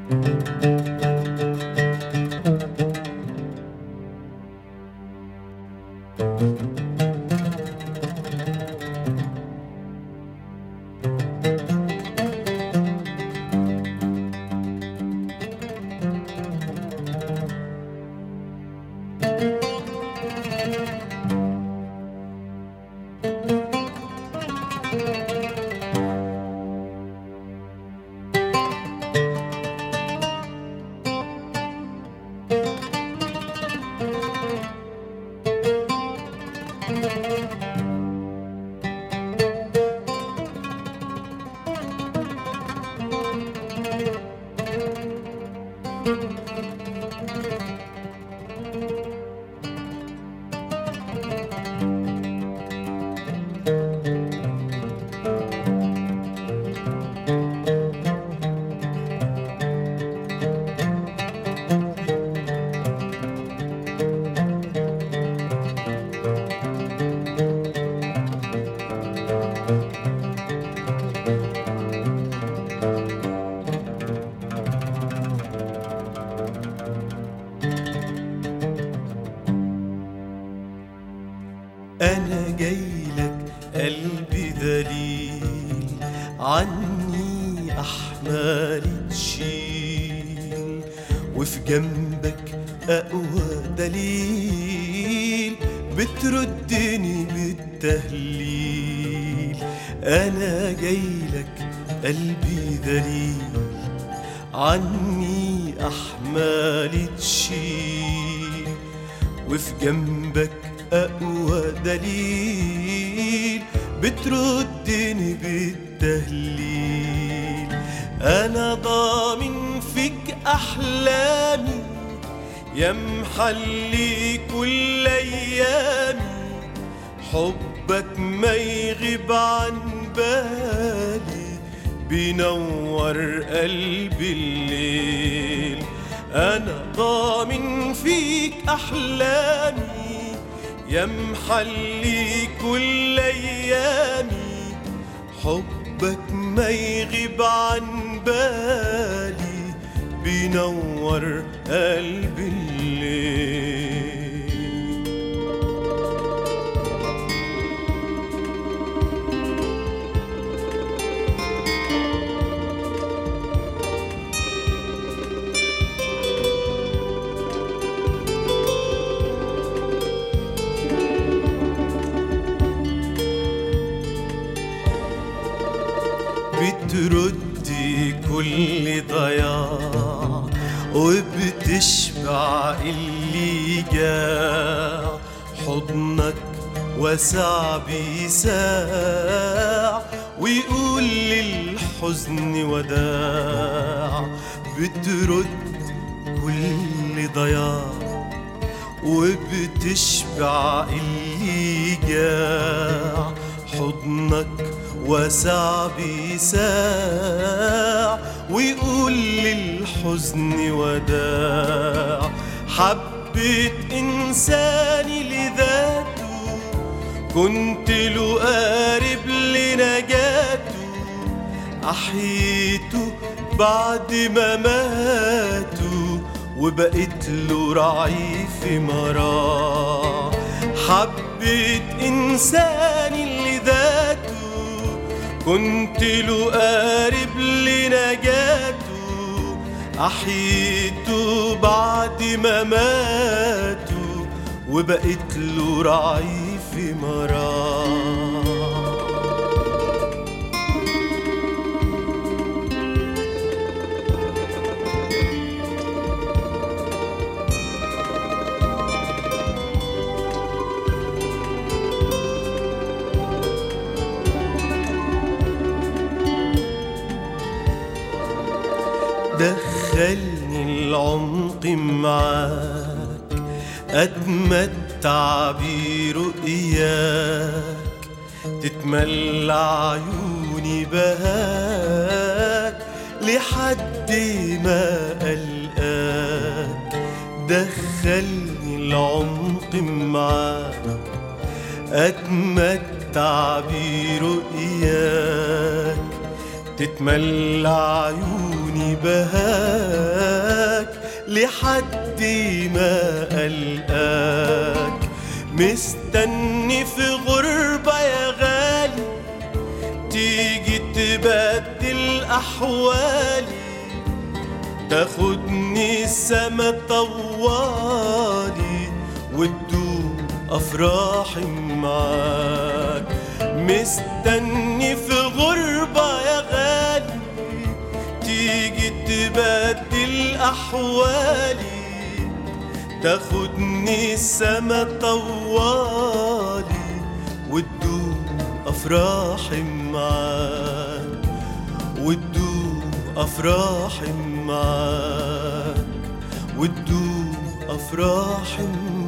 أنا جايلك قلبي ذليل عني أحمالي تشيل وفي جنبك أقوى دليل بتردني بالتهليل أنا جايلك قلبي ذليل عني أحمالي تشيل وفي جنبك أقوى دليل بتردني بالتهليل أنا ضامن فيك أحلامي يا محلي كل أيامي حبك ما يغيب عن بالي بينور قلبي الليل أنا ضامن فيك أحلامي يا محلي كل أيامي حبك ما يغيب عن بالي بينور قلبي الليل بتردي كل ضياع وبتشبع اللي جاع حضنك واسع بيساع ويقول للحزن وداع بترد كل ضياع وبتشبع اللي جاع حضنك واسع بيساع ويقول للحزن وداع حبة إنساني لذاته كنت له قارب لنجاته أحييته بعد ما ماتوا وبقيت له رعي في مراه حبة إنساني لذاته كنت له قارب لنجاته أحييته بعد ما ماتوا وبقيت له رعي في مراه دخلني العمق معاك أتمتع برؤياك تتملى عيوني بهاك لحد ما ألقاك دخلني العمق معاك أتمتع برؤياك تتملى عيوني بهاك لحد ما ألقاك مستني في غربة يا غالي تيجي تبدل أحوالي تاخدني السما طوالي وتدوم أفراحي معاك مستني في غربة يا غالي تيجي تبدل أحوالي تاخدني السما طوالي وتدوم أفراحي معاك وتدوم أفراحي معاك وتدوم أفراحي معاك